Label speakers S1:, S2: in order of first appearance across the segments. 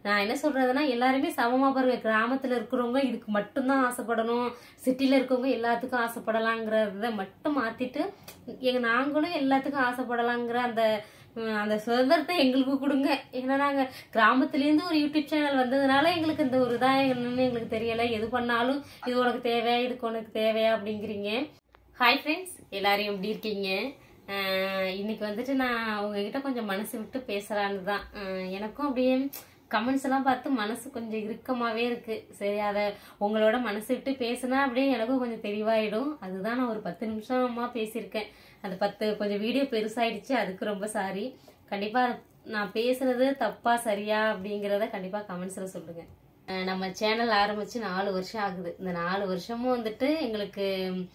S1: நான் என்ன சொல்றதுன்னா எல்லாருமே சமமா பாருங்க கிராமத்துல இருக்கிறவங்க இதுக்கு மட்டும்தான் ஆசைப்படணும் சிட்டில இருக்கவங்க எல்லாத்துக்கும் ஆசைப்படலாங்கிறத மட்டும் மாத்திட்டு எங்க நாங்களும் எல்லாத்துக்கும் ஆசைப்படலாங்கிற அந்த உம், அந்த சுதந்திரத்தை எங்களுக்கு கொடுங்க ஏன்னா நாங்க கிராமத்துல இருந்து ஒரு யூடியூப் சேனல் வந்ததுனால எங்களுக்கு இந்த ஒரு இதா என்னன்னு எங்களுக்கு தெரியல எது பண்ணாலும் இது உனக்கு தேவை இதுக்கு உனக்கு தேவையா அப்படிங்கிறீங்க ஹாய் ஃப்ரெண்ட்ஸ் எல்லாரும் எப்படி இருக்கீங்க ஆஹ் இன்னைக்கு வந்துட்டு நான் உங்ககிட்ட கொஞ்சம் மனசு விட்டு பேசலான்னு தான் ஆஹ் எனக்கும் அப்படியே கமெண்ட்ஸ் எல்லாம் பார்த்து மனசு கொஞ்சம் இறுக்கமாவே இருக்கு சரி அதை உங்களோட மனசு விட்டு பேசினா அப்படியே எனக்கும் கொஞ்சம் தெளிவாயிடும் அதுதான் நான் ஒரு பத்து நிமிஷமா பேசியிருக்கேன் அந்த பத்து கொஞ்சம் வீடியோ பெருசாயிடுச்சு அதுக்கு ரொம்ப சாரி கண்டிப்பா நான் பேசுனது தப்பா சரியா அப்படிங்கிறத கண்டிப்பா கமெண்ட்ஸ்ல சொல்லுங்க அஹ் நம்ம சேனல் ஆரம்பிச்சு நாலு வருஷம் ஆகுது இந்த நாலு வருஷமும் வந்துட்டு எங்களுக்கு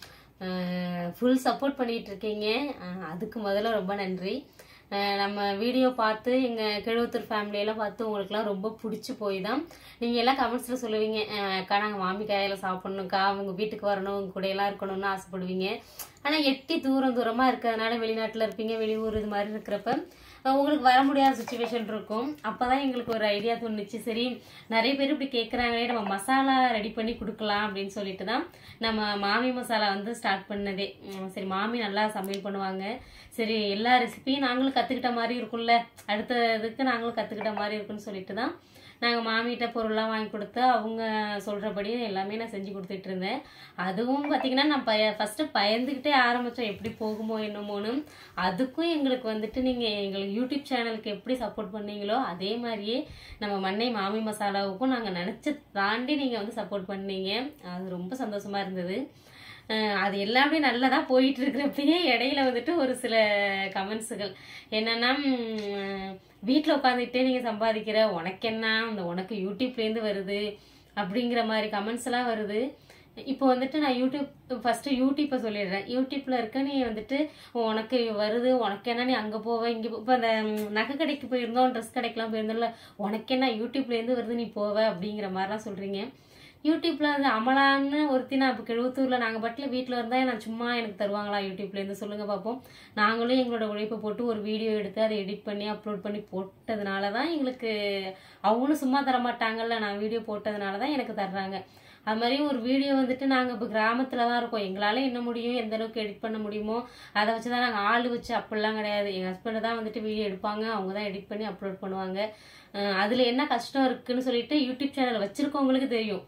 S1: ஃபுல் சப்போர்ட் பண்ணிட்டு இருக்கீங்க அஹ் அதுக்கு முதல்ல ரொம்ப நன்றி அஹ் நம்ம வீடியோ பார்த்து எங்க கிழவத்தூர் family எல்லாம் பார்த்து உங்களுக்குலாம் ரொம்ப பிடிச்சி போய் தான் நீங்க எல்லாம் கமெண்ட்ஸ்ல சொல்லுவீங்க அஹ் அக்கா நாங்க மாமி காயில சாப்பிடணும்க்கா அவங்க வீட்டுக்கு வரணும் உங்க கூட எல்லாம் இருக்கணும்னு ஆசைப்படுவீங்க ஆனா எட்டி தூரம் தூரமா இருக்கிறதுனால வெளிநாட்டுல இருப்பீங்க வெளியூர் இது மாதிரி இருக்கிறப்ப அஹ் உங்களுக்கு வர முடியாத சுச்சுவேஷன் இருக்கும் அப்பதான் எங்களுக்கு ஒரு ஐடியா தோணுச்சு சரி நிறைய பேர் இப்படி கேட்குறாங்களே நம்ம மசாலா ரெடி பண்ணி கொடுக்கலாம் அப்படின்னு சொல்லிட்டு தான் நம்ம மாமி மசாலா வந்து ஸ்டார்ட் பண்ணதே உம் சரி மாமி நல்லா சமையல் பண்ணுவாங்க சரி எல்லா ரெசிபியும் நாங்களும் கற்றுக்கிட்ட மாதிரி இருக்கும்ல அடுத்த இதுக்கு நாங்களும் கற்றுக்கிட்ட மாதிரி இருக்குன்னு சொல்லிட்டு தான் நாங்கள் மாமிகிட்ட பொருள்லாம் வாங்கி கொடுத்து அவங்க சொல்கிறபடி எல்லாமே நான் செஞ்சு கொடுத்துட்டு இருந்தேன் அதுவும் பார்த்தீங்கன்னா நான் பய ஃபஸ்ட்டு பயந்துக்கிட்டே ஆரம்பித்தோம் எப்படி போகுமோ என்னமோன்னு அதுக்கும் எங்களுக்கு வந்துட்டு நீங்கள் எங்களுக்கு யூடியூப் சேனலுக்கு எப்படி சப்போர்ட் பண்ணீங்களோ அதே மாதிரியே நம்ம மண்ணை மாமி மசாலாவுக்கும் நாங்கள் நினச்சி தாண்டி நீங்கள் வந்து சப்போர்ட் பண்ணீங்க அது ரொம்ப சந்தோஷமா இருந்தது அஹ் அது எல்லாமே நல்லதா போயிட்டு இருக்கிறப்பயே இடையில வந்துட்டு ஒரு சில கமெண்ட்ஸுகள் என்னன்னா உம், வீட்ல உட்காந்துக்கிட்டே நீங்க சம்பாதிக்கிற உனக்கு என்ன இந்த உனக்கு யூடியூப்லேருந்து வருது அப்படிங்கிற மாதிரி கமெண்ட்ஸ் எல்லாம் வருது இப்போ வந்துட்டு நான் யூடியூப் ஃபர்ஸ்ட் யூடியூப்பை சொல்லிடுறேன் யூடியூப்ல இருக்க நீ வந்துட்டு உனக்கு வருது உனக்கு என்ன நீ அங்க போவ இங்க போ- இப்போ அந்த ம், நகை கடைக்கு போயிருந்தோம் ட்ரெஸ் கடைக்கெல்லாம் போயிருந்தோம்ல உனக்கு என்ன யூடியூப்ல இருந்து வருது நீ போவ அப்படிங்கிற மாதிரிலாம் சொல்றீங்க யூடியூப்ல வந்து அமலான்னு ஒருத்தி நான் இப்போ கிழவத்தூர்ல நாங்க பட்டில வீட்டில் இருந்தா நான் சும்மா எனக்கு தருவாங்களா யூடியூப்ல இருந்து சொல்லுங்க பார்ப்போம் நாங்களும் எங்களோட உழைப்பை போட்டு ஒரு வீடியோ எடுத்து அதை எடிட் பண்ணி அப்லோட் பண்ணி போட்டதுனால தான் எங்களுக்கு அவங்களும் சும்மா தர மாட்டாங்கல்ல நான் வீடியோ போட்டதுனால தான் எனக்கு தர்றாங்க அது மாதிரி ஒரு வீடியோ வந்துட்டு நாங்கள் இப்போ கிராமத்தில் தான் இருக்கோம் எங்களால் என்ன முடியும் எந்த அளவுக்கு எடிட் பண்ண முடியுமோ அதை வச்சு தான் நாங்கள் ஆள் வச்சு அப்படிலாம் கிடையாது எங்கள் ஹஸ்பண்ட் தான் வந்துட்டு வீடியோ எடுப்பாங்க அவங்க தான் எடிட் பண்ணி அப்லோட் பண்ணுவாங்க அதில் என்ன கஷ்டம் இருக்குன்னு சொல்லிட்டு யூடியூப் சேனல் வச்சிருக்கவங்களுக்கு தெரியும்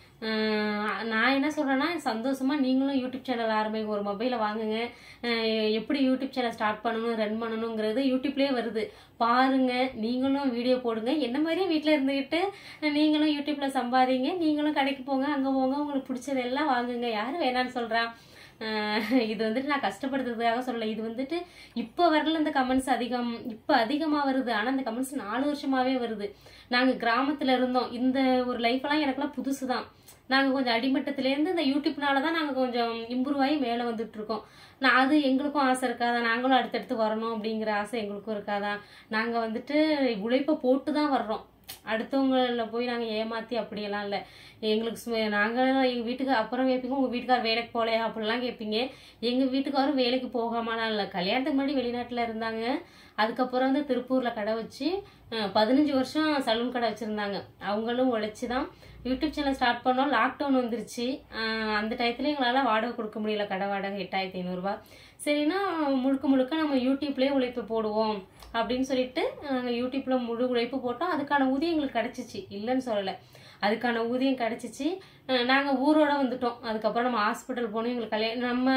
S1: அஹ் நான் என்ன சொல்றேன்னா சந்தோஷமா நீங்களும் யூடியூப் சேனல் ஆரம்பிங்க ஒரு மொபைலை வாங்குங்க அஹ் எப்படி யூடியூப் சேனல் ஸ்டார்ட் பண்ணணும் ரன் பண்ணணுங்கிறது யூடியூப்லயே வருது பாருங்க நீங்களும் வீடியோ போடுங்க என்ன மாதிரியே வீட்டில் இருந்துக்கிட்டு நீங்களும் யூடியூப்ல சம்பாதிங்க நீங்களும் கடைக்கு போங்க அங்க போங்க உங்களுக்கு பிடிச்சதெல்லாம் வாங்குங்க யாரும் வேணான்னு சொல்றா அஹ் இது வந்துட்டு நான் கஷ்டப்படுத்துறதுக்காக சொல்லல இது வந்துட்டு இப்போ வரல இந்த கமெண்ட்ஸ் அதிகம் இப்போ அதிகமா வருது ஆனா இந்த கமெண்ட்ஸ் நாலு வருஷமாவே வருது நாங்க கிராமத்துல இருந்தோம் இந்த ஒரு லைஃப் எல்லாம் எனக்கெல்லாம் புதுசு தான் நாங்க கொஞ்சம் அடிமட்டத்திலேருந்து இந்த யூடியூப்னால தான் நாங்க கொஞ்சம் இம்ப்ரூவ் ஆகி மேலே வந்துட்டு இருக்கோம் நான் அது எங்களுக்கும் ஆசை இருக்காதா நாங்களும் அடுத்தடுத்து வரணும் அப்படிங்கிற ஆசை எங்களுக்கும் இருக்காதா நாங்க வந்துட்டு உழைப்பை போட்டு தான் வர்றோம் அடுத்தவங்கள போய் நாங்க ஏமாத்தி அப்படியெல்லாம் இல்லை எங்களுக்கு சும்மா- நாங்க எங்க வீட்டுக்கு அப்புறம் கேட்பீங்க உங்க வீட்டுக்கார் வேலைக்கு போகலையா அப்படிலாம் கேட்பீங்க எங்க வீட்டுக்காரும் வேலைக்கு போகாமலாம் இல்லை கல்யாணத்துக்கு முன்னாடி வெளிநாட்டுல இருந்தாங்க அதுக்கப்புறம் வந்து திருப்பூர்ல கடை வச்சு அஹ், பதினஞ்சு வருஷம் சலூன் கடை வச்சிருந்தாங்க அவங்களும் உழைச்சி தான் யூடியூப் சேனல் ஸ்டார்ட் பண்ணோம் லாக்டவுன் வந்துருச்சு அஹ், அந்த டயத்துல எங்களால் வாடகை கொடுக்க முடியல கடை வாடகை எட்டாயிரத்தி ஐநூறுரூவா சரின்னா முழுக்க முழுக்க நம்ம யூடியூப்லேயே உழைப்பு போடுவோம் அப்படின்னு சொல்லிட்டு நாங்கள் யூடியூப்ல முழு உழைப்பு போட்டோம் அதுக்கான ஊதியம் எங்களுக்கு கிடைச்சிச்சு இல்லைன்னு சொல்லலை அதுக்கான ஊதியம் கிடைச்சிச்சு அஹ் நாங்க ஊரோட வந்துட்டோம் அதுக்கப்புறம் நம்ம ஹாஸ்பிட்டல் போனோம் எங்களுக்கு கல்யாணம் நம்ம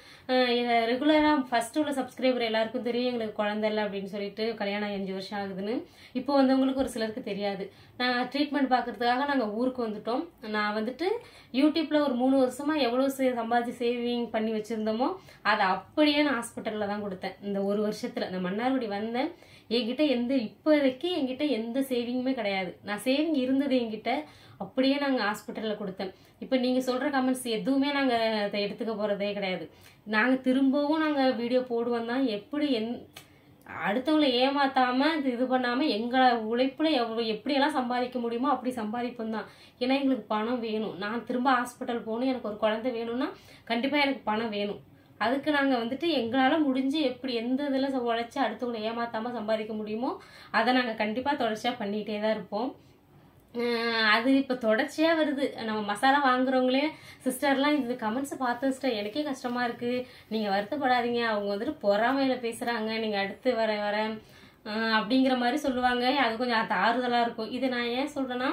S1: ரெகுலரா ஃபர்ஸ்ட் உள்ள சப்ஸ்கிரைபர் எல்லாருக்கும் தெரியும் எங்களுக்கு குழந்தை இல்லை அப்படின்னு சொல்லிட்டு கல்யாணம் ஆகி அஞ்சு வருஷம் ஆகுதுன்னு இப்போ வந்தவங்களுக்கு ஒரு சிலருக்கு தெரியாது நான் ட்ரீட்மெண்ட் பார்க்கறதுக்காக நாங்க ஊருக்கு வந்துட்டோம் நான் வந்துட்டு யூடியூப்ல ஒரு மூணு வருஷமா எவ்வளவு சே- சம்பாதிச்சு சேவிங் பண்ணி வச்சிருந்தோமோ அதை அப்படியே நான் ஹாஸ்பிட்டல்ல தான் கொடுத்தேன் இந்த ஒரு வருஷத்துல நான் மன்னார்குடி வந்தேன் என்கிட்ட எந்த இப்போதைக்கு என்கிட்ட எந்த சேவிங்குமே கிடையாது நான் சேவிங் இருந்தது என்கிட்ட அப்படியே நாங்க ஹாஸ்பிட்டல்ல கொடுத்தேன் இப்போ நீங்க சொல்ற கமெண்ட்ஸ் எதுவுமே நாங்க அதை எடுத்துக்க போறதே கிடையாது நாங்க திரும்பவும் நாங்க வீடியோ போடுவோம் தான் எப்படி என் அடுத்தவங்களை ஏமாத்தாம இது இது பண்ணாம எங்களை உழைப்புல எவ்வளவு எப்படியெல்லாம் சம்பாதிக்க முடியுமோ அப்படி சம்பாதிப்போம் தான் ஏன்னா எங்களுக்கு பணம் வேணும் நான் திரும்ப ஹாஸ்பிட்டல் போகணும் எனக்கு ஒரு குழந்தை வேணும்னா கண்டிப்பா எனக்கு பணம் வேணும் அதுக்கு நாங்க வந்துட்டு எங்களால முடிஞ்சு எப்படி எந்த இதுல ச- உழைச்சு அடுத்தவங்களை ஏமாத்தாம சம்பாதிக்க முடியுமோ அதை நாங்க கண்டிப்பா தொடர்ச்சியா பண்ணிட்டே தான் இருப்போம் அஹ் அது இப்போ தொடர்ச்சியாக வருது நம்ம மசாலா வாங்குறவங்களே சிஸ்டர்லாம் இந்த கமெண்ட்ஸை பார்த்து சிஸ்டர் எனக்கே கஷ்டமாக இருக்குது நீங்கள் வருத்தப்படாதீங்க அவங்க வந்துட்டு பொறாமையில் பேசுகிறாங்க நீங்கள் அடுத்து வர வர அஹ் அப்படிங்கிற மாதிரி சொல்லுவாங்க அது கொஞ்சம் அது ஆறுதலாக இருக்கும் இது நான் ஏன் சொல்கிறேன்னா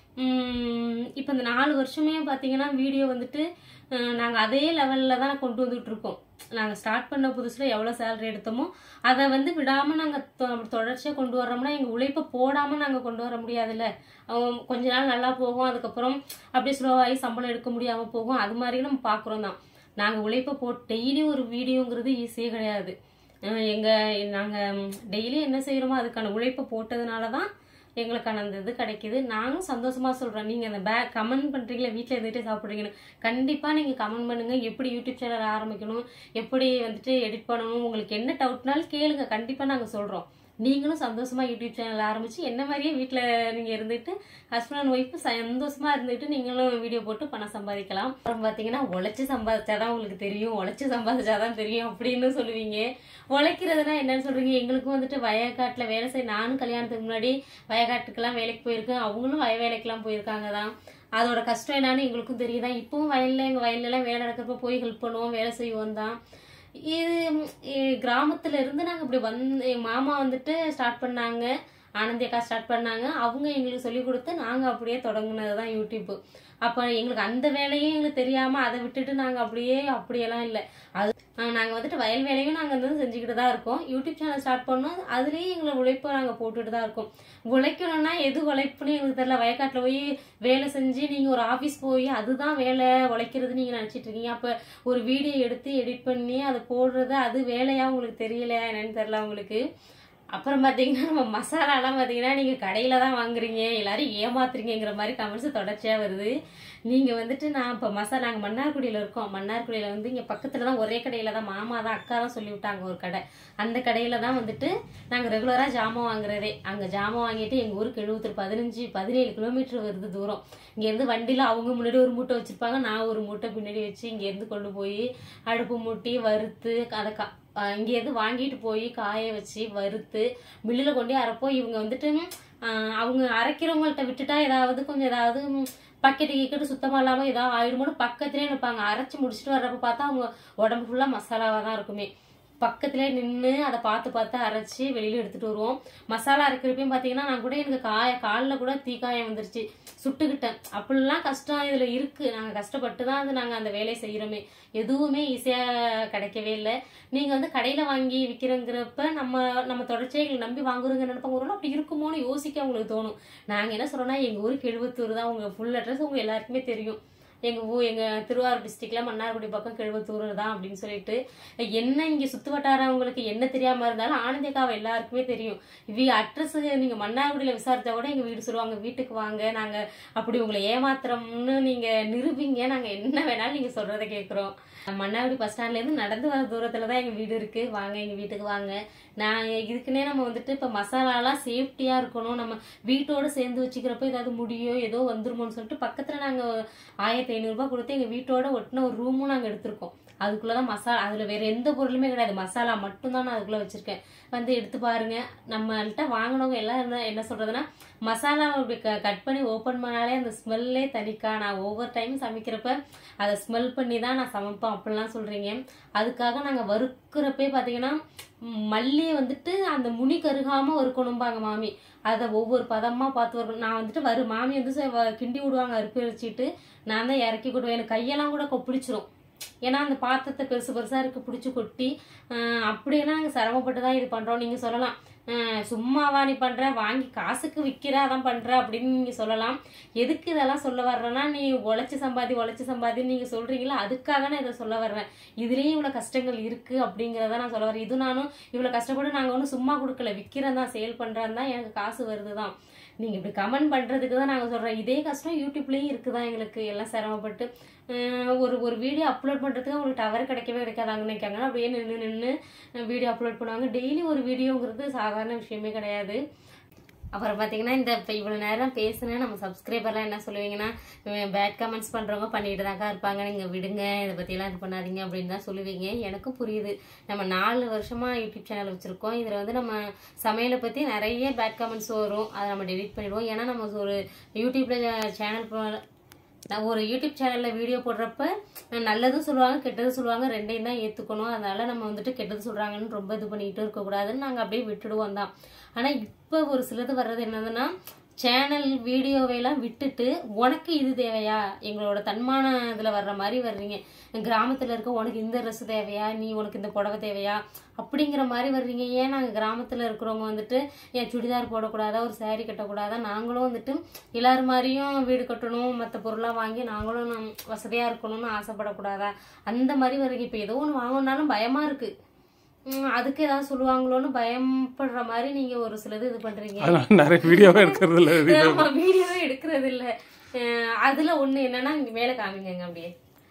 S1: இப்போ இந்த நாலு வருஷமே பார்த்தீங்கன்னா வீடியோ வந்துட்டு நாங்கள் அதே லெவலில் தான் கொண்டு வந்துட்டு இருக்கோம் நாங்கள் ஸ்டார்ட் பண்ண புதுசில் எவ்வளோ சேலரி எடுத்தோமோ அதை வந்து விடாமல் நாங்கள் தொடர்ச்சியாக கொண்டு வர்றோம்னா எங்கள் உழைப்பை போடாமல் நாங்கள் கொண்டு வர முடியாதுல்ல அவங்க கொஞ்ச நாள் நல்லா போகும் அதுக்கப்புறம் அப்படியே ஸ்லோவாகி சம்பளம் எடுக்க முடியாமல் போகும் அது மாதிரி நம்ம பார்க்குறோம் தான் நாங்கள் உழைப்பை போட்டு டெய்லி ஒரு வீடியோங்கிறது ஈஸியே கிடையாது அஹ் எங்க நாங்கள் டெய்லி என்ன செய்கிறோமோ அதுக்கான உழைப்பை போட்டதுனால தான் எங்களுக்கான அந்த இது கிடைக்குது நாங்களும் சந்தோஷமா சொல்றோம் நீங்க அந்த பேக் கமெண்ட் பண்றீங்களா வீட்டில் இருந்துகிட்டே சாப்பிட்றீங்கன்னு கண்டிப்பா நீங்க கமெண்ட் பண்ணுங்க எப்படி யூடியூப் சேனல் ஆரம்பிக்கணும் எப்படி வந்துட்டு எடிட் பண்ணணும் உங்களுக்கு என்ன டவுட்னாலும் கேளுங்க கண்டிப்பா நாங்க சொல்றோம் நீங்களும் சந்தோஷமா யூடியூப் சேனல் ஆரம்பிச்சு என்ன மாதிரியே வீட்டில் நீங்க இருந்துட்டு ஹஸ்பண்ட் அண்ட் ஒய்ஃப் சந்தோஷமா இருந்துட்டு நீங்களும் வீடியோ போட்டு பணம் சம்பாதிக்கலாம் அப்புறம் பாத்தீங்கன்னா உழைச்சு சம்பாதிச்சாதான் உங்களுக்கு தெரியும் உழைச்சு சம்பாதிச்சாதான் தெரியும் அப்படின்னு சொல்லுவீங்க உழைக்கிறதுனா என்னன்னு சொல்றீங்க எங்களுக்கும் வந்துட்டு வயக்காட்டுல வேலை செய்ய நானும் கல்யாணத்துக்கு முன்னாடி வயக்காட்டுக்கெல்லாம் வேலைக்கு போயிருக்கேன் அவங்களும் வய வேலைக்கெல்லாம் போயிருக்காங்க தான் அதோட கஷ்டம் என்னன்னு எங்களுக்கும் தெரியுதான் இப்பவும் வயல்ல எங்க வயல்ல எல்லாம் வேலை நடக்கிறப்ப போய் ஹெல்ப் பண்ணுவோம் வேலை செய்வோம் தான் இது ம், இ- கிராமத்துல இருந்து நாங்க இப்படி வந்து எங்க மாமா வந்துட்டு ஸ்டார்ட் பண்ணாங்க ஆனந்தி அக்கா ஸ்டார்ட் பண்ணாங்க அவங்க எங்களுக்கு சொல்லி கொடுத்து நாங்க அப்படியே தொடங்குனது தான் யூடியூப் அப்ப எங்களுக்கு அந்த வேலையும் எங்களுக்கு தெரியாம அதை விட்டுட்டு நாங்க அப்படியே அப்படியெல்லாம் இல்லை அது ஆஹ் நாங்க வந்துட்டு வயல் வேலையும் நாங்க வந்து செஞ்சுக்கிட்டு தான் இருக்கோம் யூடியூப் சேனல் ஸ்டார்ட் பண்ணோம் அதுலயும் எங்களை உழைப்பை நாங்க போட்டுட்டு தான் இருக்கோம் உழைக்கணும்னா எது உழைப்புன்னு எங்களுக்கு தெரியல வயக்காட்டுல போய் வேலை செஞ்சு நீங்க ஒரு ஆபீஸ் போய் அதுதான் வேலை உழைக்கிறது நீங்க நினைச்சிட்டு இருக்கீங்க அப்ப ஒரு வீடியோ எடுத்து எடிட் பண்ணி அதை போடுறது அது வேலையா உங்களுக்கு தெரியலையா என்னன்னு தெரியல உங்களுக்கு அப்புறம் பாத்தீங்கன்னா நம்ம மசாலாலாம் பாத்தீங்கன்னா நீங்க கடையில தான் வாங்குறீங்க எல்லாரும் ஏமாத்துறீங்கிற மாதிரி கமெண்ட்ஸ் தொடர்ச்சியா வருது நீங்க வந்துட்டு நான் இப்ப மசாலா நாங்க மன்னார்குடியில இருக்கோம் மன்னார்குடியில வந்து இங்க பக்கத்துல தான் ஒரே கடையில தான் மாமா தான் அக்கா தான் சொல்லி விட்டாங்க ஒரு கடை அந்த கடையில தான் வந்துட்டு நாங்க ரெகுலரா ஜாமான் வாங்குறதே அங்க ஜாமான் வாங்கிட்டு எங்க ஊருக்கு எழுபத்தி பதினஞ்சு பதினேழு கிலோமீட்டர் வருது தூரம் இங்க இருந்து வண்டியில அவங்க முன்னாடி ஒரு மூட்டை வச்சிருப்பாங்க நான் ஒரு மூட்டை பின்னாடி வச்சு இங்க இருந்து கொண்டு போய் அடுப்பு மூட்டி வறுத்து அதை கா அஹ் இங்கேருந்து வாங்கிட்டு போய் காய வச்சு வறுத்து மில்லில் கொண்டு போய் அரைப்போம் இவங்க வந்துட்டு அஹ் அவங்க அரைக்கிறவங்கள்ட்ட விட்டுட்டா ஏதாவது கொஞ்சம் ஏதாவது பக்கெட்டு கிக்கெட்டு சுத்தமாக இல்லாமல் ஏதாவது ஆயிடுமோன்னு பக்கத்துலேயே நிற்பாங்க அரைச்சி முடிச்சுட்டு வர்றப்ப பார்த்தா அவங்க உடம்பு ஃபுல்லாக மசாலாவாக தான் இருக்குமே பக்கத்துலேயே நின்று அதை பார்த்து பார்த்து அரைச்சி வெளியில் எடுத்துட்டு வருவோம் மசாலா அரைக்கிறப்பையும் பார்த்தீங்கன்னா நான் கூட எனக்கு காய காலில் கூட தீக்காயம் வந்துருச்சு சுட்டுக்கிட்டேன் அப்படிலாம் கஷ்டம் இதில் இருக்குது நாங்கள் கஷ்டப்பட்டு தான் அது நாங்கள் அந்த வேலையை செய்கிறோமே எதுவுமே ஈஸியாக கிடைக்கவே இல்லை நீங்கள் வந்து கடையில் வாங்கி விற்கிறங்கிறப்ப நம்ம நம்ம தொடர்ச்சியாக எங்களை நம்பி வாங்குறோங்க நினைப்பாங்க ஒரு வேளை அப்படி இருக்குமோன்னு யோசிக்க உங்களுக்கு தோணும் நாங்கள் என்ன சொல்கிறோன்னா எங்கள் ஊருக்கு எழுபத்தூர் தான் உங்கள் ஃபுல் அட்ரஸ் உங்கள் எல்லாருக்குமே தெரியும் எங்கள் ஊ எங்கள் திருவாரூர் டிஸ்ட்ரிக்டில் மன்னார்குடி பக்கம் கிழவத்தூர் தான் அப்படின்னு சொல்லிட்டு என்ன இங்கே சுற்று வட்டாரவங்களுக்கு என்ன தெரியாமல் இருந்தாலும் ஆனந்தியக்காவை எல்லாருக்குமே தெரியும் இவி அட்ரஸ் நீங்கள் மன்னார்குடியில் விசாரிச்சா கூட எங்கள் வீடு சொல்லுவாங்க வீட்டுக்கு வாங்க நாங்கள் அப்படி உங்களை ஏமாத்துறோம்னு நீங்கள் நிரூபிங்க நாங்கள் என்ன வேணாலும் நீங்கள் சொல்கிறத கேட்குறோம் மன்னார்குடி பஸ் ஸ்டாண்ட்லேருந்து நடந்து வர தூரத்தில் தான் எங்கள் வீடு இருக்குது வாங்க எங்கள் வீட்டுக்கு வாங்க நான் இதுக்குன்னே நம்ம வந்துட்டு இப்போ மசாலாலாம் சேஃப்டியாக இருக்கணும் நம்ம வீட்டோட சேர்ந்து வச்சுக்கிறப்ப ஏதாவது முடியும் ஏதோ வந்துருமோன்னு சொல்லிட்டு பக்கத்தில் நாங்கள் ஆயிரத்தி ஐநூறுரூபா கொடுத்து எங்கள் வீட்டோட ஒட்டின ஒரு ரூமும் நாங்கள் எடுத்திருக்கோம் அதுக்குள்ளே தான் மசாலா அதில் வேற எந்த பொருளுமே கிடையாது மசாலா மட்டும்தான் நான் அதுக்குள்ளே வச்சுருக்கேன் வந்து எடுத்து பாருங்க நம்மள்ட்ட வாங்கினவங்க எல்லாம் என்ன என்ன சொல்கிறதுனா மசாலா இப்படி க கட் பண்ணி ஓப்பன் பண்ணாலே அந்த ஸ்மெல்லே தனிக்கா நான் ஒவ்வொரு டைம் சமைக்கிறப்ப அதை ஸ்மெல் பண்ணி தான் நான் சமைப்பேன் அப்படிலாம் சொல்கிறீங்க அதுக்காக நாங்கள் வறுக்கிறப்பே பார்த்தீங்கன்னா ம், மல்லியை வந்துட்டு அந்த முனி கருகாமல் வறுக்கணும்பாங்க மாமி அதை ஒவ்வொரு பதமாக பார்த்து வரும் நான் வந்துட்டு வரு மாமி வந்து ச- வ- கிண்டி விடுவாங்க அரிப்பி வச்சுட்டு நான் தான் இறக்கி கொடுவேன் எனக்கு கையெல்லாம் கூட கொப்பிடிச்சிரும் ஏன்னா அந்த பாத்திரத்தை பெருசு பெருசாக இருக்கு பிடிச்சி கொட்டி ஆஹ் அப்படியெல்லாம் நாங்கள் சிரமப்பட்டு தான் இது பண்ணுறோம் நீங்கள் சொல்லலாம் ஆஹ் சும்மாவா நீ பண்ற வாங்கி காசுக்கு விற்கிற அதான் பண்ற அப்படின்னு நீங்க சொல்லலாம் எதுக்கு இதெல்லாம் சொல்ல வர்றேன்னா நீ உழைச்சு சம்பாதி உழைச்சு சம்பாதின்னு நீங்க சொல்றீங்களா அதுக்காக நான் இதை சொல்ல வர்றேன் இதுலயும் இவ்வளவு கஷ்டங்கள் இருக்கு அப்படிங்கறத நான் சொல்ல வரேன் இது நானும் இவ்வளவு கஷ்டப்பட்டு நாங்க ஒன்றும் சும்மா கொடுக்கல விற்கிறேன் தான் சேல் பண்றேன் தான் எனக்கு காசு வருதுதான் நீங்க இப்படி கமெண்ட் பண்றதுக்கு தான் நாங்க சொல்றோம் இதே கஷ்டம் யூடியூப்லயும் இருக்குதான் எங்களுக்கு எல்லாம் சிரமப்பட்டு அஹ் ஒரு ஒரு வீடியோ அப்லோட் பண்றதுக்கு உங்களுக்கு டவர் கிடைக்கவே கிடைக்காதாங்கன்னு நினைக்காங்க அப்படியே நின்று நின்று வீடியோ அப்லோட் பண்ணுவாங்க டெய்லி ஒரு வீடியோங்கிறது சாதாரண விஷயமே கிடையாது அப்புறம் பார்த்தீங்கன்னா இந்த இப்போ இவ்வளோ நேரம் பேசுனேன் நம்ம சப்ஸ்கிரைபர்லாம் என்ன சொல்லுவீங்கன்னா பேட் கமெண்ட்ஸ் பண்ணுறவங்க பண்ணிட்டு தான்க்கா இருப்பாங்க நீங்கள் விடுங்க இதை பற்றிலாம் இது பண்ணாதீங்க அப்படின்னு தான் சொல்லுவீங்க எனக்கும் புரியுது நம்ம நாலு வருஷமாக யூடியூப் சேனல் வச்சுருக்கோம் இதில் வந்து நம்ம சமையலை பற்றி நிறைய பேட் கமெண்ட்ஸ் வரும் அதை நம்ம டெலிட் பண்ணிடுவோம் ஏன்னா நம்ம ஒரு யூடியூப்பில் சேனல் நான் ஒரு யூடியூப் சேனலில் வீடியோ போடுறப்ப நல்லதும் சொல்லுவாங்க கெட்டதும் சொல்லுவாங்க ரெண்டையும் தான் ஏற்றுக்கணும் அதனால நம்ம வந்துட்டு கெட்டது சொல்கிறாங்கன்னு ரொம்ப இது பண்ணிட்டு இருக்கக்கூடாதுன்னு நாங்கள் அப்படியே விட்டுடுவோம் தான் ஆனால் இப்போ ஒரு சிலது வர்றது என்னதுன்னா சேனல் வீடியோவையெல்லாம் விட்டுட்டு உனக்கு இது தேவையா எங்களோட தன்மான இதில் வர்ற மாதிரி வர்றீங்க கிராமத்தில் இருக்க உனக்கு இந்த ட்ரெஸ் தேவையா நீ உனக்கு இந்த புடவை தேவையா அப்படிங்கிற மாதிரி வர்றீங்க ஏன் நாங்கள் கிராமத்தில் இருக்கிறவங்க வந்துட்டு ஏன் சுடிதார் போடக்கூடாதா ஒரு saree கட்டக்கூடாதா நாங்களும் வந்துட்டு எல்லாரும் மாதிரியும் வீடு கட்டணும் மற்ற பொருளாக வாங்கி நாங்களும் நம் வசதியாக இருக்கணும்னு ஆசைப்படக்கூடாதா அந்த மாதிரி வர்றீங்க இப்போ ஏதோ ஒன்று வாங்கணுன்னாலும் பயமாக இருக்குது அதுக்கு ஏதாவது சொல்லுவாங்களோன்னு பயப்படுற மாதிரி நீங்கள் ஒரு சிலது இது பண்ணுறீங்க
S2: அதனால நிறைய வீடியோவே எடுக்கிறது இல்லை
S1: ஆமா வீடியோவே எடுக்கிறது இல்ல அஹ் அதுல ஒண்ணு என்னன்னா இங்க மேல காமிங்க அப்படியே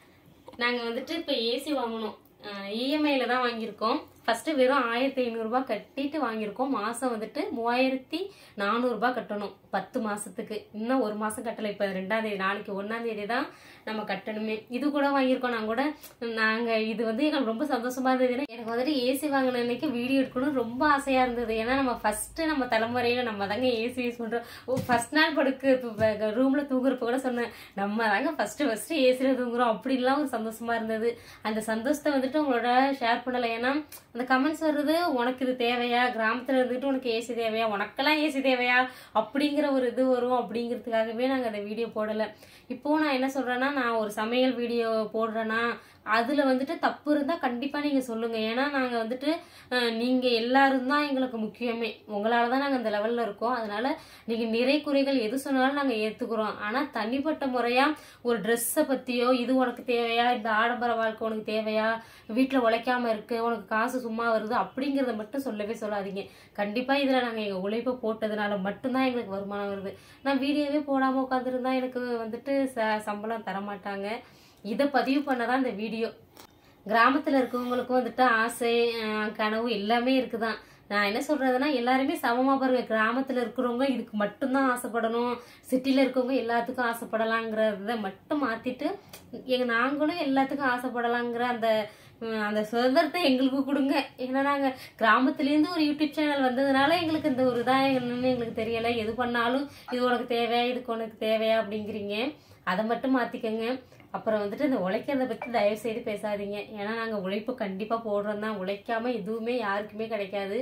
S1: நாங்க வந்துட்டு இப்ப ஏசி வாங்கணும் இஎம்ஐல தான் வாங்கியிருக்கோம் ஃபர்ஸ்ட் வெறும் ஆயிரத்தி ஐநூறுரூபா கட்டிட்டு வாங்கியிருக்கோம் மாசம் வந்துட்டு மூவாயிரத்தி நானூறுரூபா கட்டணும் பத்து மாசத்துக்கு இன்னும் ஒரு மாசம் கட்டலை இப்போ ரெண்டாம் தேதி நாளைக்கு ஒன்னாம் தேதி தான் நம்ம கட்டணுமே இது கூட வாங்கியிருக்கோம் நாங்கள் கூட நாங்கள் இது வந்து எங்களுக்கு ரொம்ப சந்தோஷமா இருந்தது ஏன்னா, எனக்கு வந்துட்டு ஏசி வாங்கின அன்னைக்கு வீடியோ எடுக்கணும்னு ரொம்ப ஆசையா இருந்தது ஏன்னா நம்ம ஃபர்ஸ்ட் நம்ம தலைமுறையில நம்ம தாங்க ஏசி யூஸ் பண்றோம் ஃபர்ஸ்ட் நாள் படுக்க ரூம்ல தூங்குறப்ப கூட சொன்னேன் நம்ம தாங்க ஃபர்ஸ்ட் ஃபர்ஸ்ட் ஏசில தூங்குறோம் அப்படின்லாம் ஒரு சந்தோஷமா இருந்தது அந்த சந்தோஷத்தை வந்துட்டு உங்களோட ஷேர் பண்ணல ஏன்னா அந்த கமெண்ட்ஸ் வர்றது உனக்கு இது தேவையா கிராமத்துல இருந்துட்டு உனக்கு ஏசி தேவையா உனக்கெல்லாம் ஏசி தேவையா அப்படிங்கிற ஒரு இது வரும் அப்படிங்கிறதுக்காகவே நாங்க அந்த வீடியோ போடல இப்போ நான் என்ன சொல்றேன்னா நான் ஒரு சமையல் வீடியோ போடுறேன்னா அதுல வந்துட்டு தப்பு இருந்தா கண்டிப்பா நீங்க சொல்லுங்க ஏன்னா நாங்க வந்துட்டு அஹ், நீங்க எல்லாரும் தான் எங்களுக்கு முக்கியமே உங்களால தான் நாங்க இந்த லெவல்ல இருக்கோம் அதனால நீங்க நிறை குறைகள் எது சொன்னாலும் நாங்க ஏத்துக்கிறோம் ஆனா தனிப்பட்ட முறையா ஒரு ட்ரெஸ்ஸை பத்தியோ இது உனக்கு தேவையா இந்த ஆடம்பர வாழ்க்கை உனக்கு தேவையா வீட்டுல உழைக்காம இருக்கு உனக்கு காசு சும்மா வருது அப்படிங்கறத மட்டும் சொல்லவே சொல்லாதீங்க கண்டிப்பா இதுல நாங்க எங்க உழைப்பை போட்டதுனால மட்டும்தான் எங்களுக்கு வருமானம் வருது நான் வீடியோவே போடாம உட்காந்துருந்தா எனக்கு வந்துட்டு ச- சம்பளம் தர மாட்டாங்க இதை பதிவு பண்ணதான் இந்த வீடியோ கிராமத்துல இருக்கவங்களுக்கும் வந்துட்டு ஆசை அஹ், கனவு எல்லாமே இருக்குதான் நான் என்ன சொல்றதுன்னா எல்லாருமே சமமா பாருங்க கிராமத்துல இருக்கிறவங்க இதுக்கு மட்டும்தான் ஆசைப்படணும் சிட்டில இருக்கவங்க எல்லாத்துக்கும் ஆசைப்படலாங்கிறத மட்டும் மாத்திட்டு எங்க நாங்களும் எல்லாத்துக்கும் ஆசைப்படலாங்கிற அந்த உம், அந்த சுதந்திரத்தை எங்களுக்கு கொடுங்க ஏன்னா நாங்க கிராமத்துலேருந்து ஒரு யூடியூப் சேனல் வந்ததுனால எங்களுக்கு இந்த ஒரு இதாக என்னன்னு எங்களுக்கு தெரியல எது பண்ணாலும் இது உனக்கு தேவையா இதுக்கு உனக்கு தேவையா அப்படிங்கிறீங்க அதை மட்டும் மாத்திக்கங்க அப்புறம் வந்துட்டு இந்த உழைக்கிறத பத்தி தயவு செய்து பேசாதீங்க ஏன்னா நாங்க உழைப்பு கண்டிப்பா போடுறோம் தான் உழைக்காம எதுவுமே யாருக்குமே கிடைக்காது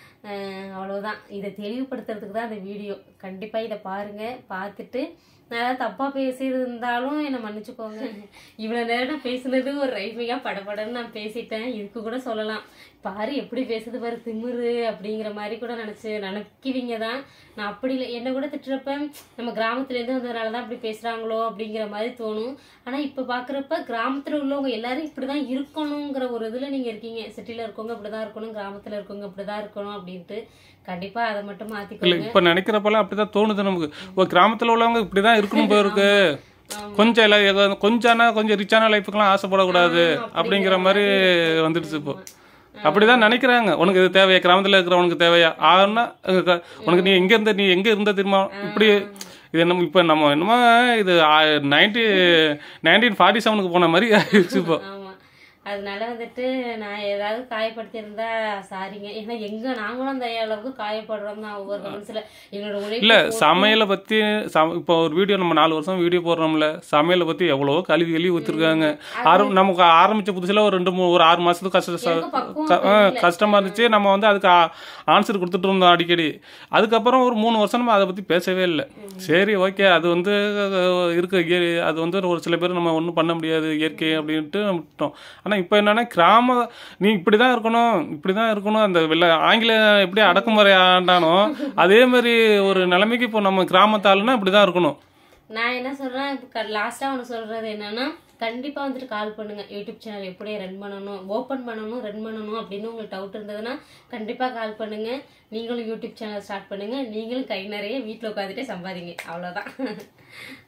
S1: அஹ் அவ்வளவுதான் இதை தெளிவுபடுத்துறதுக்கு தான் இந்த வீடியோ கண்டிப்பா இதை பாருங்க பார்த்துட்டு நான் ஏதாவது தப்பா பேசியிருந்தாலும் என்னை மன்னிச்சுக்கோங்க இவ்வளவு நேரம் நான் பேசுனது ஒரு ரைமிங்கா படபடன்னு நான் பேசிட்டேன் இதுக்கு கூட சொல்லலாம் பாரு எப்படி பேசுது பாரு திமிரு அப்படிங்கிற மாதிரி கூட நினைச்சு நினைக்குவீங்க தான் நான் அப்படி இல்லை என்ன கூட திட்டுறப்ப நம்ம கிராமத்துல இருந்து வந்ததுனால தான் அப்படி பேசுறாங்களோ அப்படிங்கிற மாதிரி தோணும் ஆனா இப்ப பாக்குறப்ப கிராமத்துல உள்ளவங்க எல்லாரும் இப்படிதான் இருக்கணுங்கிற ஒரு இதுல நீங்க இருக்கீங்க சிட்டில இருக்கவங்க இப்படிதான் இருக்கணும் கிராமத்துல இருக்கவங்க இப்படிதான் இருக்கணும் அப்படின்ட்டு கண்டிப்பா அதை மட்டும்
S2: இல்ல
S1: மாத்திக்கோங்க
S2: இப்ப நினைக்கிறப்பெல்லாம் அப்படிதான் தோணுது நமக்கு ஒரு கிராமத்துல உள்ளவங்க இப்படிதான் இருக்கணும் போயிருக்கு கொஞ்சம் இல்ல ஏதோ கொஞ்சம்னா கொஞ்சம் ரிச்சான லைஃபுக்கெல்லாம் ஆசைப்படக்கூடாது அப்படிங்கிற மாதிரி வந்துடுச்சு இப்போ அப்படிதான் நினைக்கிறாங்க உனக்கு இது தேவையா கிராமத்துல இருக்கிறவனுக்கு தேவையா ஆனா அஹ் க- உனக்கு நீ எங்க இருந்த நீ எங்க இருந்த தெரியுமா இப்படி இது என்ன இப்ப நம்ம என்னமோ இது நைன்டி நைன்டீன் ஃபார்ட்டி செவனுக்கு போன மாதிரி ஆயிடுச்சு இப்போ
S1: ஆமா அதனால வந்துட்டு நான் ஏதாவது காயப்படுத்தியிருந்தா சாரிங்க ஏன்னா எங்க நாங்களும் அந்த அளவுக்கு காயப்படுறோம் தான் ஒவ்வொரு மனசுல எங்களோட உழைப்பு
S2: இல்ல சமையலை பத்தி சம- இப்போ ஒரு வீடியோ நம்ம நாலு வருஷம் வீடியோ போடுறோம்ல சமையலை பத்தி எவ்வளவோ கழுவி கழுவி ஊத்திருக்காங்க ஆரம் நமக்கு ஆரம்பிச்ச புதுசுல ஒரு ரெண்டு மூணு ஒரு ஆறு மாசத்துக்கு கஷ்ட
S1: எனக்கு பக்குவம்
S2: க- ஆ, கஷ்டமா இருந்துச்சு நம்ம வந்து அதுக்கு ஆன்சர் கொடுத்துட்டு இருந்தோம் அடிக்கடி அதுக்கப்புறம் ஒரு மூணு வருஷம் நம்ம அதை பத்தி பேசவே இல்லை சரி ஓகே அது வந்து அஹ், இருக்க இய- அது வந்து ஒரு சில பேர் நம்ம ஒன்றும் பண்ண முடியாது இயற்கை அப்படின்ட்டு நம்ம விட்டோம் ஆனா இப்போ என்னன்னா கிராம நீ இப்படிதான் இருக்கணும் இப்படிதான் இருக்கணும் அந்த வெள்ள ஆங்கிலம் எப்படி அடக்குமுறை ஆண்டானோ அதே மாதிரி ஒரு நிலைமைக்கு இப்போ நம்ம கிராமத்தாளுனா இப்படிதான் இருக்கணும்
S1: நான் என்ன சொல்றேன் இப்போ லாஸ்டா ஒன்று சொல்றது என்னன்னா கண்டிப்பா வந்துட்டு கால் பண்ணுங்க யூடியூப் சேனல் எப்படி ரன் பண்ணணும் ஓப்பன் பண்ணணும் ரன் பண்ணணும் அப்படின்னு உங்களுக்கு டவுட் இருந்ததுன்னா கண்டிப்பா கால் பண்ணுங்க நீங்களும் யூடியூப் சேனல் ஸ்டார்ட் பண்ணுங்க நீங்களும் கை நிறைய வீட்டில் உட்காந்துட்டே சம்பாதிங்க அவ்வளோதான்